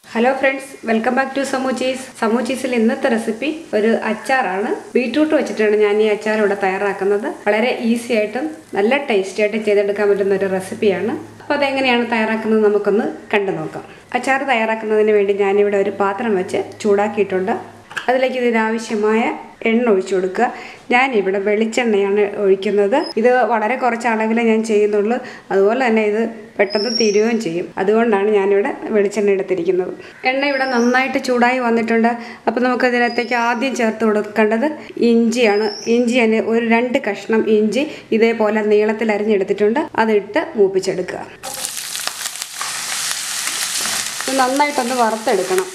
hello friends welcome back to സമൂച്ചീസ് സമൂച്ചീസിൽ ഇന്നത്തെ റെസിപ്പി ഒരു അച്ചാറാണ് ബീട്രൂട്ട് വെച്ചിട്ടാണ് ഞാൻ ഈ അച്ചാർ ഇവിടെ തയ്യാറാക്കുന്നത് വളരെ ഈസി ആയിട്ടും നല്ല ടേസ്റ്റി ആയിട്ടും ചെയ്തെടുക്കാൻ പറ്റുന്ന ഒരു റെസിപ്പിയാണ് അപ്പോൾ അതെങ്ങനെയാണ് തയ്യാറാക്കുന്നത് നമുക്കൊന്ന് കണ്ടു നോക്കാം അച്ചാർ തയ്യാറാക്കുന്നതിന് വേണ്ടി ഞാനിവിടെ ഒരു പാത്രം വെച്ച് ചൂടാക്കിയിട്ടുണ്ട് അതിലേക്ക് ഇതിനാവശ്യമായ എണ്ണ ഒഴിച്ചു കൊടുക്കുക ഞാനിവിടെ വെളിച്ചെണ്ണയാണ് ഒഴിക്കുന്നത് ഇത് വളരെ കുറച്ച് അളവിലേ ഞാൻ ചെയ്യുന്നുള്ളൂ അതുപോലെ തന്നെ ഇത് പെട്ടെന്ന് തീരുകയും ചെയ്യും അതുകൊണ്ടാണ് ഞാനിവിടെ വെളിച്ചെണ്ണ എടുത്തിരിക്കുന്നത് എണ്ണ ഇവിടെ നന്നായിട്ട് ചൂടായി വന്നിട്ടുണ്ട് അപ്പോൾ നമുക്ക് ഇതിനകത്തേക്ക് ആദ്യം ചേർത്ത് കൊടുക്കേണ്ടത് ഇഞ്ചിയാണ് ഇഞ്ചി ഞാൻ ഒരു രണ്ട് കഷ്ണം ഇഞ്ചി ഇതേപോലെ നീളത്തിൽ അരിഞ്ഞെടുത്തിട്ടുണ്ട് അതിട്ട് മൂപ്പിച്ചെടുക്കുക ഇത് നന്നായിട്ടൊന്ന് വറുത്തെടുക്കണം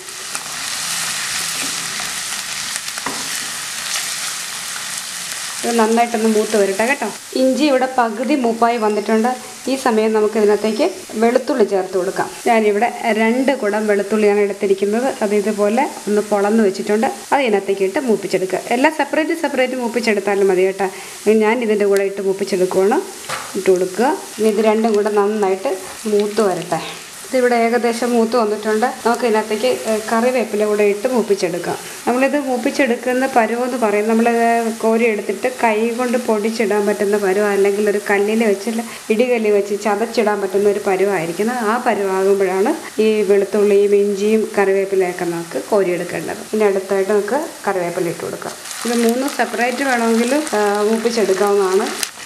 ഇത് നന്നായിട്ടൊന്ന് മൂത്ത് വരട്ടെ കേട്ടോ ഇഞ്ചി ഇവിടെ പകുതി മൂപ്പായി വന്നിട്ടുണ്ട് ഈ സമയം നമുക്ക് ഇതിനകത്തേക്ക് വെളുത്തുള്ളി ചേർത്ത് കൊടുക്കാം ഞാനിവിടെ രണ്ട് കുടം വെളുത്തുള്ളിയാണ് എടുത്തിരിക്കുന്നത് അത് ഇതുപോലെ ഒന്ന് പൊളന്ന് വെച്ചിട്ടുണ്ട് അത് ഇതിനകത്തേക്ക് ഇട്ട് മൂപ്പിച്ചെടുക്കുക എല്ലാം സെപ്പറേറ്റ് സെപ്പറേറ്റ് മൂപ്പിച്ചെടുത്താലും മതി കേട്ടോ ഞാൻ ഇതിൻ്റെ കൂടെ ഇട്ട് മൂപ്പിച്ചെടുക്കുകയാണ് ഇട്ട് കൊടുക്കുക ഇനി ഇത് രണ്ടും കൂടെ നന്നായിട്ട് മൂത്ത് വരട്ടെ ഇതിവിടെ ഏകദേശം മൂത്ത് വന്നിട്ടുണ്ട് നമുക്ക് ഇതിനകത്തേക്ക് കറിവേപ്പില കൂടെ ഇട്ട് മൂപ്പിച്ചെടുക്കാം നമ്മളിത് മൂപ്പിച്ചെടുക്കുന്ന പരുവെന്ന് പറയും നമ്മൾ കോരി എടുത്തിട്ട് കൈ കൊണ്ട് പൊടിച്ചിടാൻ പറ്റുന്ന പരുവ അല്ലെങ്കിൽ ഒരു കല്ലിൽ വെച്ച് ഇടികല്ലിൽ വെച്ച് ചതച്ചിടാൻ പറ്റുന്ന ഒരു പരുവായിരിക്കുന്നത് ആ പരുവാകുമ്പോഴാണ് ഈ വെളുത്തുള്ളിയും ഇഞ്ചിയും കറിവേപ്പിലയൊക്കെ നമുക്ക് കോരിയെടുക്കേണ്ടത് ഇനി അടുത്തായിട്ട് നമുക്ക് കറിവേപ്പില ഇട്ട് കൊടുക്കാം ഇത് മൂന്ന് സെപ്പറേറ്റ് വേണമെങ്കിൽ മൂപ്പിച്ചെടുക്കാവുന്നതാണ്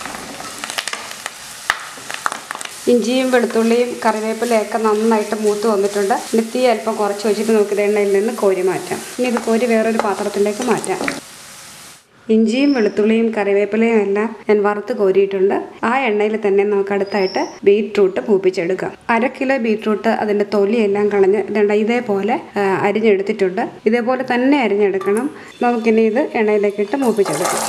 ഇഞ്ചിയും വെളുത്തുള്ളിയും കറിവേപ്പിലയൊക്കെ നന്നായിട്ട് മൂത്ത് വന്നിട്ടുണ്ട് ഇനി തീ അല്പം കുറച്ച് വെച്ചിട്ട് നമുക്ക് എണ്ണയിൽ നിന്ന് കോരി മാറ്റാം ഇനി ഇത് കോരി വേറൊരു പാത്രത്തിലേക്ക് മാറ്റാം ഇഞ്ചിയും വെളുത്തുള്ളിയും കറിവേപ്പിലയും എല്ലാം ഞാൻ വറുത്ത് കോരിയിട്ടുണ്ട് ആ എണ്ണയിൽ തന്നെ നമുക്ക് അടുത്തായിട്ട് ബീട്രൂട്ട് മൂപ്പിച്ചെടുക്കാം അര കിലോ ബീട്രൂട്ട് അതിൻ്റെ തൊലിയെല്ലാം കളഞ്ഞ് ഇതുണ്ട് ഇതേപോലെ ആ, അരിഞ്ഞെടുത്തിട്ടുണ്ട് ഇതേപോലെ തന്നെ അരിഞ്ഞെടുക്കണം നമുക്കിനി ഇത് എണ്ണയിലേക്കിട്ട് മൂപ്പിച്ചെടുക്കാം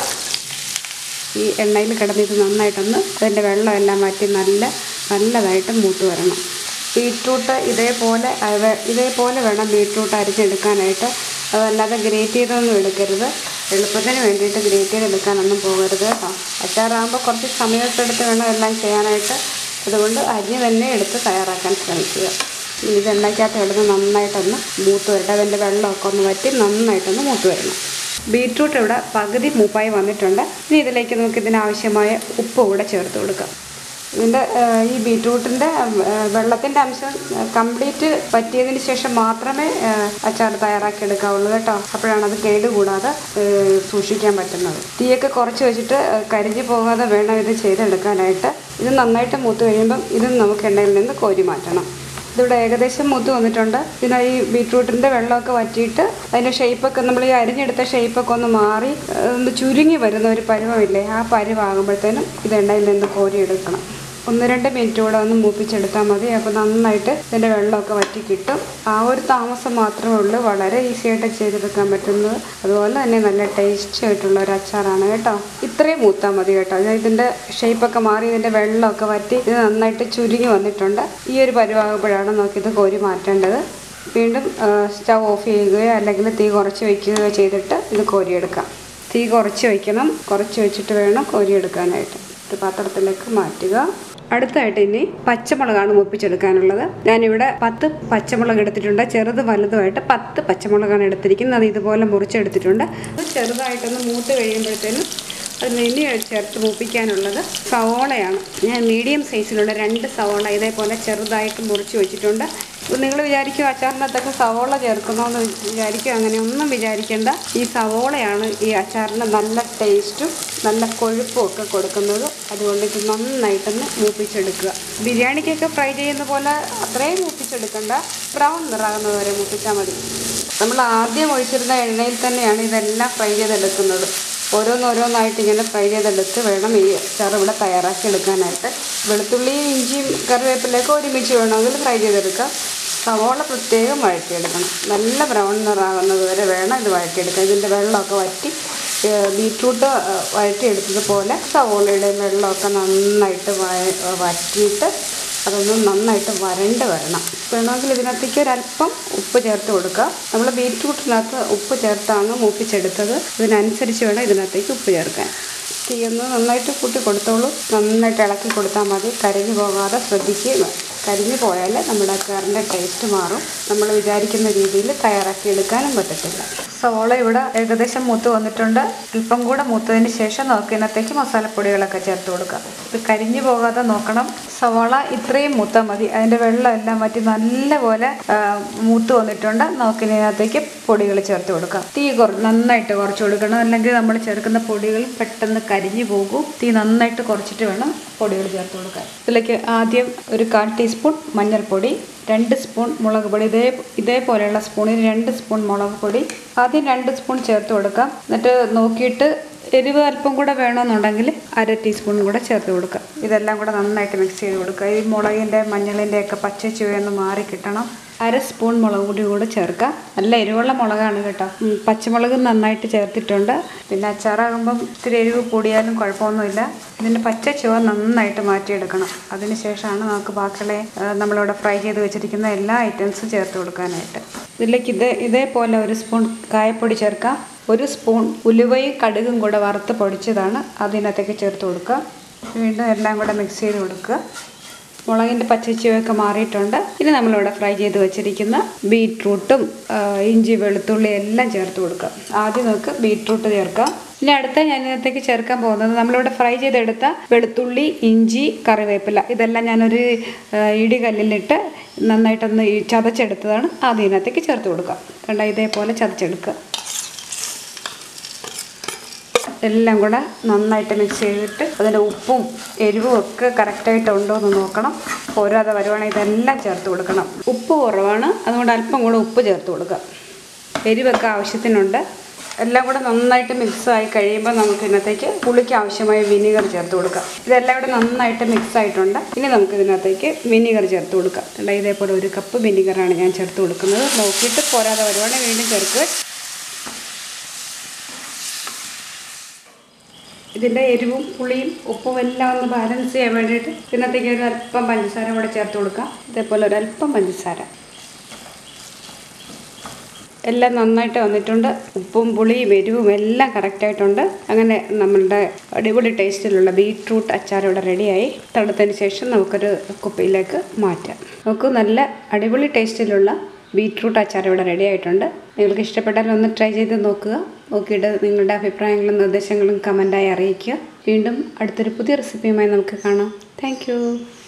ഈ എണ്ണയിൽ കിടന്നിട്ട് നന്നായിട്ടൊന്ന് അതിൻ്റെ വെള്ളമെല്ലാം മാറ്റി നല്ല നല്ലതായിട്ട് മൂത്ത് വരണം ബീട്രൂട്ട് ഇതേപോലെ അവ- ഇതേപോലെ വേണം ബീട്രൂട്ട് അരിഞ്ഞെടുക്കാനായിട്ട് അതല്ലാതെ ഗ്രേറ്റ് ചെയ്തൊന്നും എടുക്കരുത് എളുപ്പത്തിന് വേണ്ടിയിട്ട് ഗ്രേറ്റ് ചെയ്തെടുക്കാനൊന്നും പോകരുത് കേട്ടോ അച്ചാറാകുമ്പോൾ കുറച്ച് സമയത്തെടുത്ത് വേണം എല്ലാം ചെയ്യാനായിട്ട് അതുകൊണ്ട് അരിഞ്ഞ് തന്നെ എടുത്ത് തയ്യാറാക്കാൻ ശ്രമിക്കുക ഇനി ഇത് എണ്ണയ്ക്കകത്ത് കിടന്ന് നന്നായിട്ടൊന്ന് മൂത്ത് വരട്ടെ അതിൻ്റെ വെള്ളമൊക്കെ ഒന്ന് വറ്റി നന്നായിട്ടൊന്ന് മൂത്ത് വരണം ബീട്രൂട്ട് ഇവിടെ പകുതി മൂപ്പായി വന്നിട്ടുണ്ട് ഇനി ഇതിലേക്ക് നമുക്ക് ഇതിനാവശ്യമായ ഉപ്പ് കൂടെ ചേർത്ത് കൊടുക്കാം ഇതിൻ്റെ ഈ ബീട്രൂട്ടിൻ്റെ വെള്ളത്തിൻ്റെ അംശം കംപ്ലീറ്റ് പറ്റിയതിന് ശേഷം മാത്രമേ ആ, അച്ചാർ തയ്യാറാക്കി എടുക്കാവുള്ളൂ കേട്ടോ അപ്പോഴാണ് അത് കേടുകൂടാതെ ആ, സൂക്ഷിക്കാൻ പറ്റുന്നത് തീയൊക്കെ കുറച്ച് വെച്ചിട്ട് ആ, കരിഞ്ഞു പോകാതെ വേണം ഇത് ചെയ്തെടുക്കാനായിട്ട് ഇത് നന്നായിട്ട് മൂത്ത് കഴിയുമ്പം ഇത് നമുക്ക് എണ്ണയിൽ നിന്ന് കോരി മാറ്റണം ഇതിവിടെ ഏകദേശം മൂത്ത് വന്നിട്ടുണ്ട് പിന്നെ ഈ ബീട്രൂട്ടിൻ്റെ വെള്ളമൊക്കെ വറ്റിയിട്ട് അതിൻ്റെ ഷേപ്പൊക്കെ നമ്മൾ ഈ അരിഞ്ഞെടുത്ത ഷേപ്പൊക്കെ ഒന്ന് മാറി ഏഹ്, ഒന്ന് ചുരുങ്ങി വരുന്ന ഒരു പരുവമില്ലേ ആ പരുവാകുമ്പോഴത്തേനും ഇത് എണ്ണയിൽ നിന്ന് കോരിയെടുക്കണം ഒന്ന് രണ്ട് മിനിറ്റ് കൂടെ ഒന്ന് മൂപ്പിച്ചെടുത്താൽ മതി അപ്പോൾ നന്നായിട്ട് ഇതിൻ്റെ വെള്ളമൊക്കെ വറ്റി കിട്ടും ആ ഒരു താമസം മാത്രമേ ഉള്ളൂ വളരെ ഈസി ആയിട്ട് ചെയ്തെടുക്കാൻ പറ്റുന്നത് അതുപോലെ തന്നെ നല്ല ടേസ്റ്റി ആയിട്ടുള്ള ഒരു അച്ചാറാണ് കേട്ടോ ഇത്രയും മൂത്താൽ മതി കേട്ടോ ഞാൻ ഇതിൻ്റെ ഷേപ്പൊക്കെ മാറി ഇതിൻ്റെ വെള്ളമൊക്കെ വറ്റി ഇത് നന്നായിട്ട് ചുരുങ്ങി വന്നിട്ടുണ്ട് ഈ ഒരു പരുവാകുമ്പോഴാണ് നമുക്കിത് കോരി മാറ്റേണ്ടത് വീണ്ടും സ്റ്റൗ ഓഫ് ചെയ്യുകയോ അല്ലെങ്കിൽ തീ കുറച്ച് വയ്ക്കുകയോ ചെയ്തിട്ട് ഇത് കോരിയെടുക്കാം തീ കുറച്ച് വയ്ക്കണം കുറച്ച് വെച്ചിട്ട് വേണം കോരിയെടുക്കാനായിട്ട് ഒരു പാത്രത്തിലേക്ക് മാറ്റുക അടുത്തായിട്ട് ഇനി പച്ചമുളകാണ് മുപ്പിച്ചെടുക്കാനുള്ളത് ഞാനിവിടെ പത്ത് പച്ചമുളക് എടുത്തിട്ടുണ്ട് ചെറുത് വലുതുമായിട്ട് പത്ത് പച്ചമുളകാണ് എടുത്തിരിക്കുന്നത് അത് ഇതുപോലെ മുറിച്ചെടുത്തിട്ടുണ്ട് അത് ചെറുതായിട്ടൊന്ന് മൂത്ത് കഴിയുമ്പോഴത്തേനും അതിന് ഇനി ചേർത്ത് മൂപ്പിക്കാനുള്ളത് സവോളയാണ് ഞാൻ മീഡിയം സൈസിലുള്ള രണ്ട് സവോള ഇതേപോലെ ചെറുതായിട്ട് മുറിച്ച് വെച്ചിട്ടുണ്ട് നിങ്ങൾ വിചാരിക്കും അച്ചാറിനകത്തൊക്കെ സവോള ചേർക്കണമെന്ന് വിചാരിക്കും അങ്ങനെയൊന്നും വിചാരിക്കേണ്ട ഈ സവോളയാണ് ഈ അച്ചാറിന് നല്ല ടേസ്റ്റും നല്ല കൊഴുപ്പും ഒക്കെ കൊടുക്കുന്നത് അതുകൊണ്ട് ഇത് നന്നായിട്ടൊന്ന് മൂപ്പിച്ചെടുക്കുക ബിരിയാണിക്കൊക്കെ ഫ്രൈ ചെയ്യുന്ന പോലെ അത്രയും മൂപ്പിച്ചെടുക്കണ്ട ബ്രൗൺ നിറാകുന്നത് വരെ മൂപ്പിച്ചാൽ മതി നമ്മൾ ആദ്യം ഒഴിച്ചിരുന്ന എണ്ണയിൽ തന്നെയാണ് ഇതെല്ലാം ഫ്രൈ ചെയ്തെടുക്കുന്നത് ഓരോന്നോരോന്നായിട്ട് ഇങ്ങനെ ഫ്രൈ ചെയ്തെടുത്ത് വേണം ഈ അച്ചാർ ഇവിടെ തയ്യാറാക്കി എടുക്കാനായിട്ട് വെളുത്തുള്ളിയും ഇഞ്ചിയും കറിവേപ്പിലൊക്കെ ഒരുമിച്ച് വേണമെങ്കിൽ ഫ്രൈ ചെയ്തെടുക്കാം സവോള പ്രത്യേകം വഴറ്റിയെടുക്കണം നല്ല ബ്രൗൺ നിറാകുന്നത് വരെ വേണം ഇത് വഴറ്റിയെടുക്കാൻ ഇതിൻ്റെ വെള്ളമൊക്കെ വറ്റി ഏഹ് ബീട്രൂട്ട് ഏഹ് വഴറ്റിയെടുത്തതുപോലെ സവോളയുടെയും വെള്ളമൊക്കെ നന്നായിട്ട് വഴ വറ്റിയിട്ട് അതൊന്ന് നന്നായിട്ട് വരണ്ട് വരണം വേണമെങ്കിൽ ഇതിനകത്തേക്ക് ഒരല്പം ഉപ്പ് ചേർത്ത് കൊടുക്കുക നമ്മൾ ബീറ്റ്റൂട്ടിനകത്ത് ഉപ്പ് ചേർത്താണ് മൂപ്പിച്ചെടുത്തത് ഇതിനനുസരിച്ച് വേണം ഇതിനകത്തേക്ക് ഉപ്പ് ചേർക്കാൻ തീയൊന്ന് നന്നായിട്ട് കൂട്ടി കൊടുത്തോളൂ നന്നായിട്ട് ഇളക്കി കൊടുത്താൽ മതി കരിഞ്ഞു പോകാതെ ശ്രദ്ധിക്കുക കരിഞ്ഞു പോയാൽ നമ്മുടെ അച്ചാറിൻ്റെ ടേസ്റ്റ് മാറും നമ്മൾ വിചാരിക്കുന്ന രീതിയിൽ തയ്യാറാക്കി എടുക്കാനും പറ്റത്തില്ല സവോള ഇവിടെ ഏകദേശം മൂത്ത് വന്നിട്ടുണ്ട് അല്പം കൂടെ മൂത്തതിന് ശേഷം നമുക്ക് ഇതിനകത്തേക്ക് മസാലപ്പൊടികളൊക്കെ ചേർത്ത് കൊടുക്കാം ഇത് കരിഞ്ഞു പോകാതെ നോക്കണം സവാള ഇത്രയും മൂത്താൽ മതി അതിൻ്റെ വെള്ളം എല്ലാം വറ്റി നല്ലപോലെ ആ, മൂത്ത് വന്നിട്ടുണ്ട് നമുക്ക് ഇതിനകത്തേക്ക് പൊടികൾ ചേർത്ത് കൊടുക്കാം തീ കുറ നന്നായിട്ട് കുറച്ച് കൊടുക്കണം അല്ലെങ്കിൽ നമ്മൾ ചേർക്കുന്ന പൊടികൾ പെട്ടെന്ന് കരിഞ്ഞു പോകും തീ നന്നായിട്ട് കുറച്ചിട്ട് വേണം പൊടികൾ ചേർത്ത് കൊടുക്കാൻ ഇതിലേക്ക് ആദ്യം ഒരു കാൽ ടീസ്പൂൺ മഞ്ഞൾപ്പൊടി രണ്ട് സ്പൂൺ മുളക് പൊടി ഇതേ ഇതേപോലെയുള്ള സ്പൂണിൽ രണ്ട് സ്പൂൺ മുളക് പൊടി ആദ്യം രണ്ട് സ്പൂൺ ചേർത്ത് കൊടുക്കാം എന്നിട്ട് നോക്കിയിട്ട് എരിവ് അല്പം കൂടെ വേണമെന്നുണ്ടെങ്കിൽ അര ടീസ്പൂൺ കൂടെ ചേർത്ത് കൊടുക്കുക ഇതെല്ലാം കൂടെ നന്നായിട്ട് മിക്സ് ചെയ്ത് കൊടുക്കുക ഈ മുളകിൻ്റെ മഞ്ഞളിൻ്റെ ഒക്കെ പച്ച ചുവയൊന്ന് മാറി കിട്ടണം അര സ്പൂൺ മുളക് പൊടി കൂടെ ചേർക്കുക നല്ല എരിവുള്ള മുളകാണ് കേട്ടോ ഉം, പച്ചമുളക് നന്നായിട്ട് ചേർത്തിട്ടുണ്ട് പിന്നെ അച്ചാറാകുമ്പം ഇത്തിരി എരിവ് കൂടിയാലും കുഴപ്പമൊന്നുമില്ല ഇതിൻ്റെ പച്ച ചുവ നന്നായിട്ട് മാറ്റിയെടുക്കണം അതിന് ശേഷമാണ് നമുക്ക് ബാക്കിയുള്ള ആ, നമ്മളിവിടെ ഫ്രൈ ചെയ്ത് വെച്ചിരിക്കുന്ന എല്ലാ ഐറ്റംസും ചേർത്ത് കൊടുക്കാനായിട്ട് ഇതിലേക്ക് ഇത് ഇതേപോലെ ഒരു സ്പൂൺ കായപ്പൊടി ചേർക്കാം ഒരു സ്പൂൺ ഉലുവയും കടുകും കൂടെ വറുത്ത് പൊടിച്ചതാണ് അതിനകത്തേക്ക് ചേർത്ത് കൊടുക്കുക വീണ്ടും എല്ലാം കൂടെ മിക്സ് ചെയ്ത് കൊടുക്കുക മുളകിൻ്റെ പച്ചച്ചുവയൊക്കെ മാറിയിട്ടുണ്ട് ഇനി നമ്മളിവിടെ ഫ്രൈ ചെയ്ത് വെച്ചിരിക്കുന്ന ബീട്രൂട്ടും ആ, ഇഞ്ചി വെളുത്തുള്ളി എല്ലാം ചേർത്ത് കൊടുക്കുക ആദ്യം നമുക്ക് ബീട്രൂട്ട് ചേർക്കാം ഇനി അടുത്ത ഞാൻ ഇതിനകത്തേക്ക് ചേർക്കാൻ പോകുന്നത് നമ്മളിവിടെ ഫ്രൈ ചെയ്തെടുത്ത വെളുത്തുള്ളി ഇഞ്ചി കറിവേപ്പില ഇതെല്ലാം ഞാനൊരു ആ, ഇടികല്ലിലിട്ട് നന്നായിട്ടൊന്ന് ഈ ചതച്ചെടുത്തതാണ് ആദ്യം ഇതിനകത്തേക്ക് ചേർത്ത് കൊടുക്കുക കണ്ട ഇതേപോലെ ചതച്ചെടുക്കുക എല്ലാം കൂടെ നന്നായിട്ട് മിക്സ് ചെയ്തിട്ട് അതിൻ്റെ ഉപ്പും എരിവും ഒക്കെ കറക്റ്റായിട്ട് ഉണ്ടോ എന്ന് നോക്കണം പോരാതെ വരുവാണെങ്കിൽ ഇതെല്ലാം ചേർത്ത് കൊടുക്കണം ഉപ്പ് കുറവാണ് അതുകൊണ്ട് അല്പം കൂടെ ഉപ്പ് ചേർത്ത് കൊടുക്കുക എരിവൊക്കെ ആവശ്യത്തിനുണ്ട് എല്ലാം കൂടെ നന്നായിട്ട് മിക്സ് ആയി കഴിയുമ്പോൾ നമുക്ക് ഇതിനകത്തേക്ക് പുളിക്ക് ആവശ്യമായ വിനീഗർ ചേർത്ത് കൊടുക്കാം ഇതെല്ലാം കൂടെ നന്നായിട്ട് മിക്സ് ആയിട്ടുണ്ട് ഇനി നമുക്ക് ഇതിനകത്തേക്ക് വിനീഗർ ചേർത്ത് കൊടുക്കാം കണ്ടോ, ഇതേപോലെ ഒരു കപ്പ് വിനീഗറാണ് ഞാൻ ചേർത്ത് കൊടുക്കുന്നത് നോക്കിയിട്ട് പോരാതെ വരുവാണെങ്കിൽ വീണ്ടും ചേർക്കുക ഇതിൻ്റെ എരിവും പുളിയും ഉപ്പും എല്ലാം ഒന്ന് ബാലൻസ് ചെയ്യാൻ വേണ്ടിയിട്ട് ഇതിനകത്തേക്ക് ഒരു അല്പം പഞ്ചസാര കൂടെ ചേർത്ത് കൊടുക്കാം ഇതേപോലെ ഒരു അല്പം പഞ്ചസാര എല്ലാം നന്നായിട്ട് വന്നിട്ടുണ്ട് ഉപ്പും പുളിയും എരിവും എല്ലാം കറക്റ്റായിട്ടുണ്ട് അങ്ങനെ നമ്മളുടെ അടിപൊളി ടേസ്റ്റിലുള്ള ബീട്രൂട്ട് അച്ചാർ ഇവിടെ റെഡിയായി തണുത്തതിന് ശേഷം നമുക്കൊരു കുപ്പിയിലേക്ക് മാറ്റാം നമുക്ക് നല്ല അടിപൊളി ടേസ്റ്റിലുള്ള ബീട്രൂട്ട് അച്ചാർ ഇവിടെ റെഡി ആയിട്ടുണ്ട് നിങ്ങൾക്ക് ഇഷ്ടപ്പെട്ടാൽ ഒന്ന് ട്രൈ ചെയ്ത് നോക്കുക നോക്കിയിട്ട് നിങ്ങളുടെ അഭിപ്രായങ്ങളും നിർദ്ദേശങ്ങളും കമൻറ്റായി അറിയിക്കുക വീണ്ടും അടുത്തൊരു പുതിയ റെസിപ്പിയുമായി നമുക്ക് കാണാം താങ്ക്